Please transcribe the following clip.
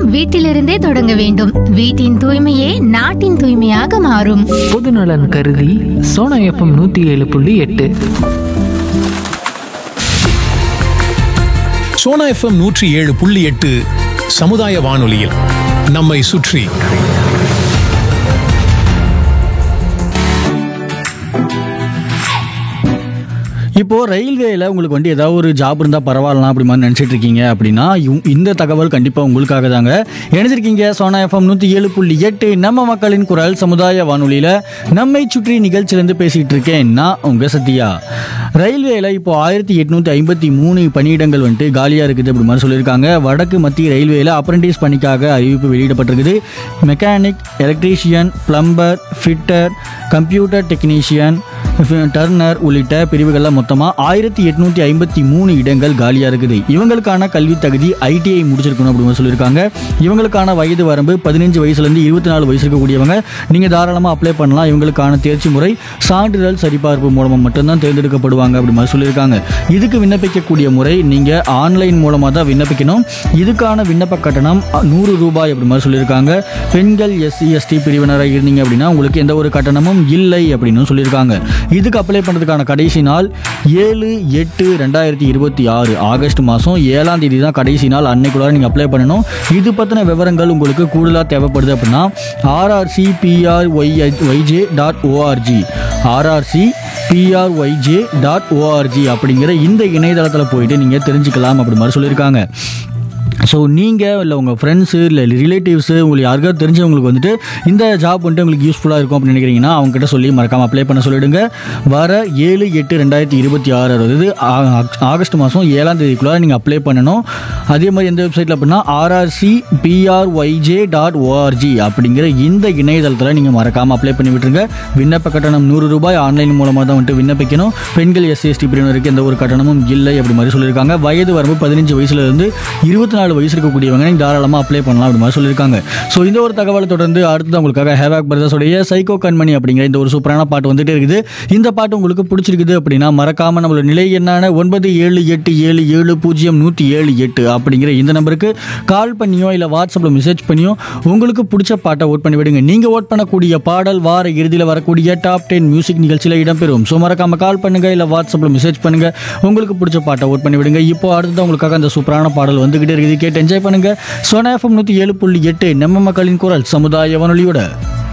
வீட்டிலிருந்தே தொடங்க வேண்டும் வீட்டின் தூய்மையே நாட்டின் தூய்மையாக மாறும் பொதுநலன் கருதி சோனா எஃப்எம் நூற்றி ஏழு புள்ளி எட்டு சோனா எஃப்எம் நூற்றி ஏழு புள்ளி எட்டு சமுதாய வானொலியில் நம்மை சுற்றி இப்போ ரயில்வேல உங்களுக்கு வந்து ஏதாவது ஒரு ஜாப் இருந்தால் பரவாயில்லாம் அப்படி மாதிரி நினச்சிட்டு இருக்கீங்க அப்படின்னா இவ்- இந்த தகவல் கண்டிப்பாக உங்களுக்காக தாங்க இணைஞ்சிருக்கீங்க சோனா எஃப்எம் நூற்றி ஏழு புள்ளி எட்டு நம்ம மக்களின் குரல் சமுதாய வானொலியில் நம்மை சுற்றி நிகழ்ச்சியிலேருந்து பேசிகிட்டு இருக்கேன் நான் உங்கள் சத்யா ரயில்வேல இப்போ ஆயிரத்தி எட்நூற்றி ஐம்பத்தி மூணு பணியிடங்கள் வந்துட்டு காலியாக இருக்குது அப்படி மாதிரி சொல்லியிருக்காங்க வடக்கு மத்திய ரயில்வேல அப்ரண்டிஸ் பணிக்காக அறிவிப்பு வெளியிடப்பட்டிருக்குது mechanic electrician plumber fitter computer technician turner உள்ளிட்ட பிரிவுகளில் மொத்தமாக ஆயிரத்தி எட்நூற்றி ஐம்பத்தி மூணு இடங்கள் காலியாக இருக்குது இவங்களுக்கான கல்வி தகுதி ஐடிஐ முடிச்சிருக்கணும் அப்படின்னு சொல்லியிருக்காங்க இவங்களுக்கான வயது வரம்பு பதினஞ்சு வயசுலேருந்து இருபத்தி நாலு வயசு இருக்கக்கூடியவங்க நீங்கள் தாராளமாக அப்ளை பண்ணலாம் இவங்களுக்கான தேர்ச்சி முறை சான்றிதழ் சரிபார்ப்பு மூலமாக மட்டும்தான் தேர்ந்தெடுக்கப்படுவாங்க அப்படி மாதிரி சொல்லியிருக்காங்க இதுக்கு விண்ணப்பிக்கக்கூடிய முறை நீங்கள் ஆன்லைன் மூலமாக தான் விண்ணப்பிக்கணும் இதுக்கான விண்ணப்ப கட்டணம் அ, நூறு ரூபாய் அப்படி மாதிரி சொல்லியிருக்காங்க பெண்கள் எஸ்சி எஸ்டி பிரிவினராக இருந்தீங்க அப்படின்னா உங்களுக்கு எந்த ஒரு கட்டணமும் இல்லை அப்படின்னு சொல்லியிருக்காங்க இதுக்கு அப்ளை பண்ணுறதுக்கான கடைசி நாள் ஏழு எட்டு ரெண்டாயிரத்தி இருபத்தி ஆறு ஆகஸ்ட் மாதம் ஏழாம் தேதி தான் கடைசி நாள் அன்னைக்குள்ளார நீங்கள் அப்ளை பண்ணணும் இது பற்றின விவரங்கள் உங்களுக்கு கூடுதலாக தேவைப்படுது அப்படின்னா RRC PR Y YJ dot ORG RRC PRYJ dot ORG அப்படிங்கிற இந்த இணையதளத்தில் போயிட்டு நீங்கள் தெரிஞ்சுக்கலாம் அப்படி மாதிரி சொல்லியிருக்காங்க ஸோ நீங்கள் இல்லை உங்கள் ஃப்ரெண்ட்ஸு இல்லை ரிலேட்டிவ்ஸு உங்களுக்கு யாருக்காவது தெரிஞ்சவங்களுக்கு வந்துட்டு இந்த ஜாப் வந்துட்டு உங்களுக்கு யூஸ்ஃபுல்லாக இருக்கும் அப்படின்னு நினைக்கிறீங்கன்னா அவங்ககிட்ட சொல்லி மறக்காமல் அப்ளை பண்ண சொல்லிடுங்க வர ஏழு எட்டு ரெண்டாயிரத்தி இருபத்தி ஆறு அதாவது ஆ- ஆகஸ்ட் மாதம் ஏழாம் தேதிக்குள்ளார நீங்கள் அப்ளை பண்ணணும் அதே மாதிரி எந்த வெப்சைட்டில் அப்படின்னா ஆர்ஆர்சி பிஆர்ஒய்ஜே டாட் ஓஆர்ஜி அப்படிங்கிற இந்த இணையதளத்தில் நீங்கள் மறக்காமல் அப்ளை பண்ணி விட்டுருங்க விண்ணப்ப கட்டணம் நூறு ரூபாய் ஆன்லைன் மூலமாக தான் வந்துட்டு விண்ணப்பிக்கணும் பெண்கள் எஸ்சி எஸ்டி பிரிவினருக்கு எந்த ஒரு கட்டணமும் இல்லை அப்படி மாதிரி சொல்லியிருக்காங்க வயது வரம்பு பதினஞ்சு வயசுல இருந்து இருபத்தி நாலு வயசு இருக்கக்கூடியவங்க நீங்கள் தாராளமாக அப்ளை பண்ணலாம் அப்படி மாதிரி சொல்லியிருக்காங்க ஸோ இந்த ஒரு தகவலை தொடர்ந்து அடுத்தது உங்களுக்காக ஹேவாக் பிரதர்ஸோடைய சைக்கோ கண்மணி அப்படிங்கிற இந்த ஒரு சூப்பரான பாட்டு வந்துட்டே இருக்குது இந்த பாட்டு உங்களுக்கு பிடிச்சிருக்குது அப்படின்னா மறக்காம நம்மளோட நிலை என்னான ஒன்பது ஏழு எட்டு ஏழு ஏழு பூஜ்ஜியம் நூற்றி ஏழு எட்டு அப்படிங்கிற இந்த நம்பருக்கு கால் பண்ணியோ இல்லை வாட்ஸ்அப்பில் மெசேஜ் பண்ணியோ உங்களுக்கு பிடிச்ச பாட்டை ஓட் பண்ணி விடுங்க நீங்கள் ஓட் பண்ணக்கூடிய பாடல் வார இறுதியில் வரக்கூடிய டாப் டென் மியூசிக் நிகழ்ச்சியில் இடம்பெறும் ஸோ மறக்காம கால் பண்ணுங்க இல்லை வாட்ஸ்அப்பில் மெசேஜ் பண்ணுங்க உங்களுக்கு பிடிச்ச பாட்டை ஓட் பண்ணி விடுங்க இப்போ அடுத்தது உங்களுக்காக அந்த சூப்பரான பாடல் வந்துகிட்டே இருக்குது கேட்டு என்ஜாய் பண்ணுங்க சோனா எஃப்எம் நூற்றி ஏழு புள்ளி எட்டு நம்ம மக்களின் குரல் சமுதாய வானொலியோட